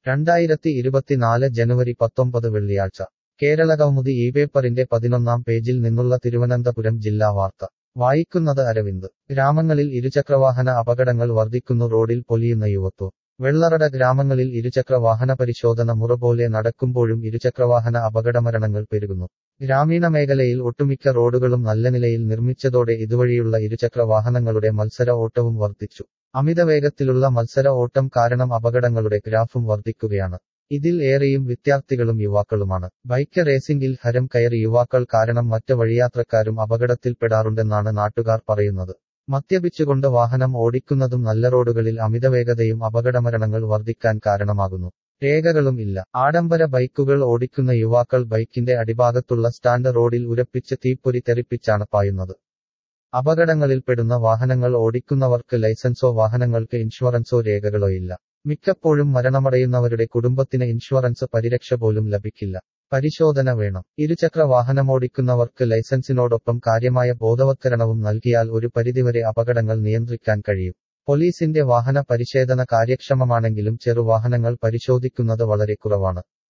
രണ്ടായിരത്തി ഇരുപത്തിനാല് ജനുവരി പത്തൊമ്പത് വെള്ളിയാഴ്ച കേരള കൗമുദി ഈ പേപ്പറിന്റെ പതിനൊന്നാം പേജിൽ നിന്നുള്ള തിരുവനന്തപുരം ജില്ലാ വാർത്ത വായിക്കുന്നത് അരവിന്ദ് ഗ്രാമങ്ങളിൽ ഇരുചക്രവാഹന അപകടങ്ങൾ വർദ്ധിക്കുന്നു റോഡിൽ പൊലിയുന്ന യുവത്വം വെള്ളറട ഗ്രാമങ്ങളിൽ ഇരുചക്ര വാഹന പരിശോധന മുറ പോലെ നടക്കുമ്പോഴും ഇരുചക്രവാഹന അപകടമരണങ്ങൾ പെരുകുന്നു ഗ്രാമീണ മേഖലയിൽ ഒട്ടുമിക്ക റോഡുകളും നല്ല നിലയിൽ നിർമ്മിച്ചതോടെ ഇതുവഴിയുള്ള ഇരുചക്ര വാഹനങ്ങളുടെ മത്സര ഓട്ടവും വർദ്ധിച്ചു അമിത വേഗത്തിലുള്ള മത്സര ഓട്ടം കാരണം അപകടങ്ങളുടെ ഗ്രാഫും വർദ്ധിക്കുകയാണ് ഇതിൽ ഏറെയും വിദ്യാർത്ഥികളും യുവാക്കളുമാണ് ബൈക്ക് റേസിംഗിൽ ഹരം കയറി യുവാക്കൾ കാരണം മറ്റ് വഴിയാത്രക്കാരും അപകടത്തിൽപ്പെടാറുണ്ടെന്നാണ് നാട്ടുകാർ പറയുന്നത് മദ്യപിച്ചുകൊണ്ട് വാഹനം ഓടിക്കുന്നതും നല്ല റോഡുകളിൽ അമിതവേഗതയും അപകടമരണങ്ങൾ വർദ്ധിക്കാൻ കാരണമാകുന്നു രേഖകളും ഇല്ല ആഡംബര ബൈക്കുകൾ ഓടിക്കുന്ന യുവാക്കൾ ബൈക്കിന്റെ അടിഭാഗത്തുള്ള സ്റ്റാൻഡ് റോഡിൽ ഉരപ്പിച്ച് തീപ്പൊരി തെറിപ്പിച്ചാണ് പായുന്നത് അപകടങ്ങളിൽപ്പെടുന്ന വാഹനങ്ങൾ ഓടിക്കുന്നവർക്ക് ലൈസൻസോ വാഹനങ്ങൾക്ക് ഇൻഷുറൻസോ രേഖകളോ ഇല്ല മിക്കപ്പോഴും മരണമടയുന്നവരുടെ കുടുംബത്തിന് ഇൻഷുറൻസ് പരിരക്ഷ പോലും ലഭിക്കില്ല പരിശോധന വേണം ഇരുചക്ര വാഹനമോടിക്കുന്നവർക്ക് ലൈസൻസിനോടൊപ്പം കാര്യമായ ബോധവത്കരണവും നൽകിയാൽ ഒരു പരിധിവരെ അപകടങ്ങൾ നിയന്ത്രിക്കാൻ കഴിയും പോലീസിന്റെ വാഹന പരിശോധന കാര്യക്ഷമമാണെങ്കിലും ചെറുവാഹനങ്ങൾ പരിശോധിക്കുന്നത് വളരെ കുറവാണ്